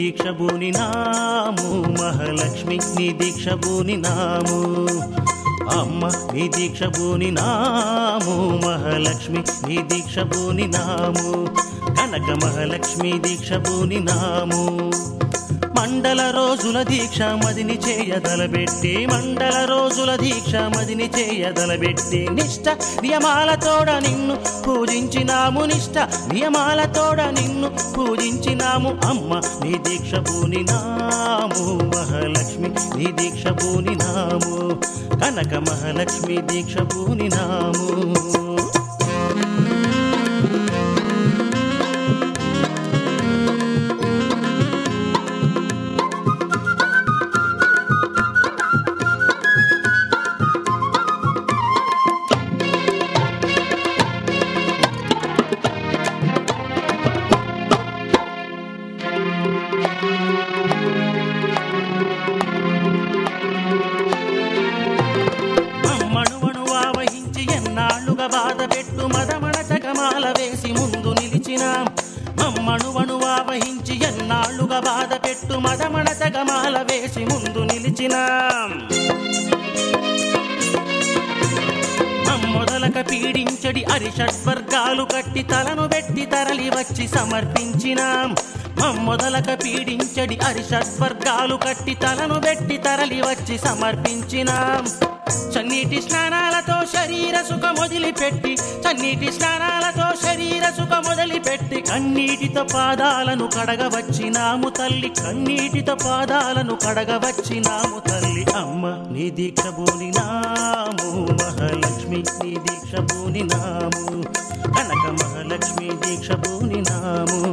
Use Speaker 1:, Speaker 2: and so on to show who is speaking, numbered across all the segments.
Speaker 1: దీక్ష బూనినాము మహాలక్ష్మి నీ దీక్ష బూనినాము అమ్మ నీ దీక్ష బూనినాము మహాలక్ష్మి నీ దీక్ష బూనినాము కనక మహాలక్ష్మి దీక్ష బూనినాము మండల రోజుల దీక్ష మదిని చేయదలబెట్టి మండల రోజుల దీక్ష మదిని చేయదలబెట్టి నిష్ట నియమాలతోడ నిన్ను పూజించినాము నిష్ట నియమాలతోడ నిన్ను పూజించినాము అమ్మ నీ దీక్ష పూనినాము మహాలక్ష్మి నీ దీక్ష పూనినాము కనక మహాలక్ష్మి దీక్ష పూనినాము అమ్మణువను ఆవహించి ఎన్నాళ్ళుగా బాధ పెట్టు మదమణ చకమాల వేసి ముందు నిలిచినాం మమ్మణువను ఆవహించి ఎన్నాళ్ళుగా బాధ పెట్టు మదమణ చకమాల వేసి ముందు నిలిచినాం మొదలక పీడించడి అరిషడ్వర్గాలు కట్టి తలను పెట్టి తరలి వచ్చి సమర్పించినాం మొదలక పీడించడి అరిషడ్వర్గాలు కట్టి తలను పెట్టి తరలి వచ్చి సమర్పించినాం చన్నీటి స్నానాలతో శరీర సుఖ మొదలుపెట్టి చన్నీటి స్నానాలతో శరీర సుఖ మొదలుపెట్టి కన్నీటితో పాదాలను కడగవచ్చినాము తల్లి కన్నీటితో పాదాలను కడగవచ్చినాము తల్లి అమ్మ నీ దీక్ష బోనినాము మహాలక్ష్మి నీ దీక్ష బోనినాము కనక మహాలక్ష్మి దీక్ష బోనినాము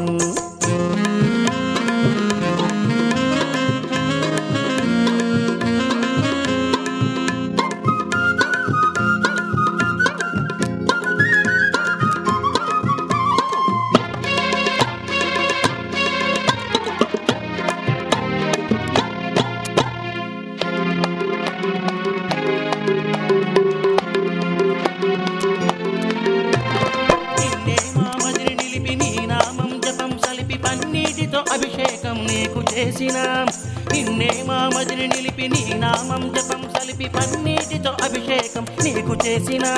Speaker 1: నిన్నే మామదిని నిలిపి నీ నామం జపం సలిపి పన్నీటితో అభిషేకం నీకు చేసినాం నిన్నే మామదిని నిలిపి నీ నామం జపం సలిపి పన్నీటితో అభిషేకం నీకు చేసినా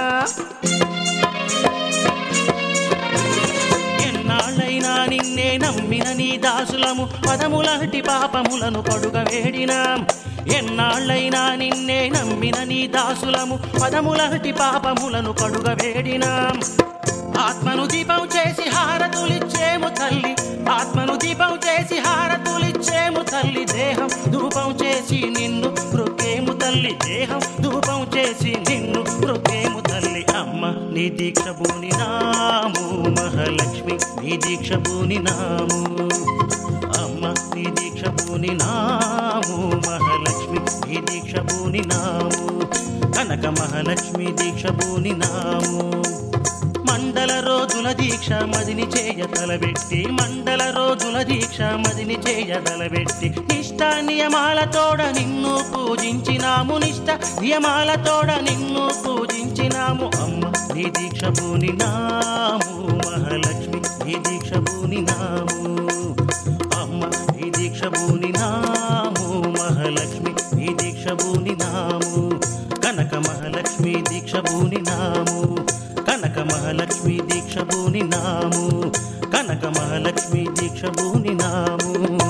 Speaker 1: ఎన్నాళ్ళైనా నిన్నే నమ్మిన నీ దాసులము పదములాంటి పాపములను కొడుక వేడినాం ఎన్నాళ్ళైనా నిన్నే నమ్మిన నీ దాసులము పదములాంటి పాపములను కడుగ వేడినాం ఆత్మను దీపం చేసి హారతులిచ్చేము తల్లి ఆత్మను దీపం చేసి హారతులిచ్చేము తల్లి దేహం ధూపం చేసి నిన్ను మృకేము తల్లి దేహం ధూపం చేసి నిన్ను మృకేము తల్లి అమ్మ నీ దీక్ష బూనినాము మహాలక్ష్మి నీ దీక్ష బూనినాము అమ్మ నీ దీక్ష బూనినాము మహాలక్ష్మి నీ దీక్ష బూనినాము కనక మహాలక్ష్మి దీక్ష బూనినాము మండల రోజుల దీక్ష మదిని చేయ తలబెట్టి మండల రోజుల దీక్ష మదిని చేయ తలబెట్టి నిష్ట నియమాలతోడ నిన్ను పూజించినాము నిష్ట నియమాలతోడ నిన్ను పూజించినాము అమ్మ నీ దీక్ష బూనినాము మహాలక్ష్మి నీ దీక్ష బూనినాము అమ్మ నీ దీక్ష బూనినాము మహాలక్ష్మి నీ దీక్ష బూనినాము కనక మహాలక్ష్మి దీక్ష బూనినాము కనక మహాలక్ష్మి దీక్ష బూనినాము కనక మహాలక్ష్మి దీక్ష బూనినాము